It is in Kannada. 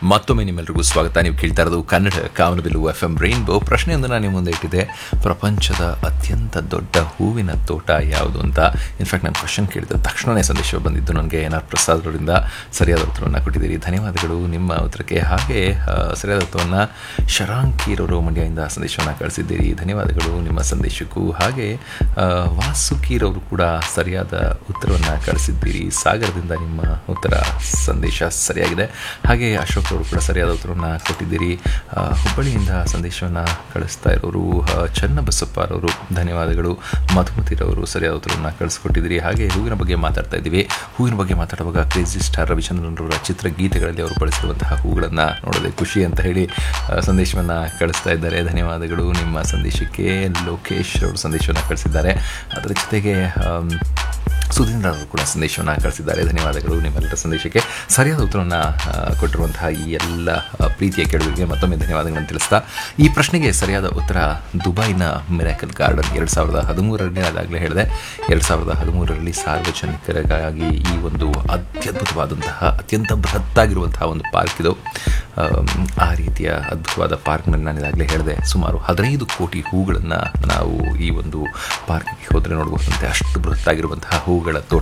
ಮತ್ತೊಮ್ಮೆ ನಿಮ್ಮೆಲ್ಲರಿಗೂ ಸ್ವಾಗತ ನೀವು ಕೇಳ್ತಾ ಇರೋದು ಕನ್ನಡ ಕಾಮನಬಿಲ್ಲು ಎಫ್ ಎಂ ರೈನ್ಬೋ ಪ್ರಶ್ನೆಯೊಂದು ನಾನು ನಿಮ್ಮ ಮುಂದೆ ಇಟ್ಟಿದೆ ಪ್ರಪಂಚದ ಅತ್ಯಂತ ದೊಡ್ಡ ಹೂವಿನ ತೋಟ ಯಾವುದು ಅಂತ ಇನ್ಫ್ಯಾಕ್ಟ್ ನಾನು ಕ್ವಶನ್ ಕೇಳಿದ ತಕ್ಷಣವೇ ಸಂದೇಶ ಬಂದಿದ್ದು ನನಗೆ ಎನ್ ಆರ್ ಪ್ರಸಾದ್ ಅವರಿಂದ ಸರಿಯಾದ ಉತ್ತರವನ್ನು ಕೊಟ್ಟಿದ್ದೀರಿ ಧನ್ಯವಾದಗಳು ನಿಮ್ಮ ಉತ್ತರಕ್ಕೆ ಹಾಗೆ ಆ, ಸರಿಯಾದ ಉತ್ತರವನ್ನು ಶರಾಂಕೀರವರು ಮಂಡ್ಯದಿಂದ ಸಂದೇಶವನ್ನು ಕಳಿಸಿದ್ದೀರಿ ಧನ್ಯವಾದಗಳು ನಿಮ್ಮ ಸಂದೇಶಕ್ಕೂ ಹಾಗೆ ಆ, ವಾಸುಕೀರವರು ಕೂಡ ಸರಿಯಾದ ಉತ್ತರವನ್ನು ಕಳಿಸಿದ್ದೀರಿ ಸಾಗರದಿಂದ ನಿಮ್ಮ ಉತ್ತರ ಸಂದೇಶ ಸರಿಯಾಗಿದೆ ಹಾಗೆ ಅಶೋಕ್ ಅವರು ಕೂಡ ಸರಿಯಾದ ಉತ್ತರವನ್ನು ಕೊಟ್ಟಿದ್ದೀರಿ ಆ, ಹುಬ್ಬಳ್ಳಿಯಿಂದ ಸಂದೇಶವನ್ನು ಕಳಿಸ್ತಾ ಇರೋರು ಆ, ಚನ್ನಬಸಪ್ಪರವರು ಧನ್ಯವಾದಗಳು ಮಧುಮತಿರವರು ಸರಿಯಾದ ಉತ್ತರವನ್ನು ಕಳಿಸ್ಕೊಟ್ಟಿದ್ದೀರಿ ಹಾಗೆ ಹೂವಿನ ಬಗ್ಗೆ ಮಾತಾಡ್ತಾ ಇದ್ದೀವಿ ಹೂವಿನ ಬಗ್ಗೆ ಮಾತಾಡುವಾಗ ಕ್ರೇಜಿ ಸ್ಟಾರ್ ರವಿಚಂದ್ರನವರ ಚಿತ್ರಗೀತೆಗಳಲ್ಲಿ ಅವರು ಬಳಸಿರುವಂತಹ ಹೂಗಳನ್ನು ನೋಡೋದೇ ಖುಷಿ ಅಂತ ಹೇಳಿ ಆ, ಸಂದೇಶವನ್ನು ಕಳಿಸ್ತಾ ಇದ್ದಾರೆ ಧನ್ಯವಾದಗಳು ನಿಮ್ಮ ಸಂದೇಶಕ್ಕೆ ಲೋಕೇಶ್ ಅವರು ಸಂದೇಶವನ್ನು ಕಳಿಸಿದ್ದಾರೆ ಅದರ ಜೊತೆಗೆ ಆಮ್, ಸುಧೀಂದ್ರ ಅವರು ಕೂಡ ಸಂದೇಶವನ್ನು ಕಳಿಸಿದ್ದಾರೆ ಧನ್ಯವಾದಗಳು ನಿಮ್ಮೆಲ್ಲರ ಸಂದೇಶಕ್ಕೆ ಸರಿಯಾದ ಉತ್ತರವನ್ನು ಆ, ಕೊಟ್ಟಿರುವಂತಹ ಈ ಎಲ್ಲ ಆ, ಪ್ರೀತಿಯ ಕೆಳಗೆ ಮತ್ತೊಮ್ಮೆ ಧನ್ಯವಾದಗಳನ್ನು ತಿಳಿಸ್ತಾ ಈ ಪ್ರಶ್ನೆಗೆ ಸರಿಯಾದ ಉತ್ತರ ದುಬೈನ ಮಿರಾಕಲ್ ಗಾರ್ಡನ್ ಎರಡು ಸಾವಿರದ ಹದಿಮೂರರಲ್ಲಿ ಅದಾಗಲೇ ಹೇಳಿದೆ ಎರಡು ಸಾವಿರದ ಹದಿಮೂರರಲ್ಲಿ ಸಾರ್ವಜನಿಕರಿಗಾಗಿ ಈ ಒಂದು ಅತ್ಯದ್ಭುತವಾದಂತಹ ಅತ್ಯಂತ ಬೃಹತ್ತಾಗಿರುವಂತಹ ಒಂದು ಪಾರ್ಕ್ ಇದು ಆಮ್, ಆ ರೀತಿಯ ಅದ್ಭುತವಾದ ಪಾರ್ಕ್ನಲ್ಲಿ ನಾನು ಇದಾಗಲೇ ಹೇಳಿದೆ ಸುಮಾರು ಹದಿನೈದು ಕೋಟಿ ಹೂಗಳನ್ನು ನಾವು ಈ ಒಂದು ಪಾರ್ಕ್ಗೆ ಹೋದರೆ ನೋಡಬಹುದಂತೆ ಅಷ್ಟು ಬೃಹತ್ತಾಗಿರುವಂತಹ ಹೂಗಳ ತೋಟ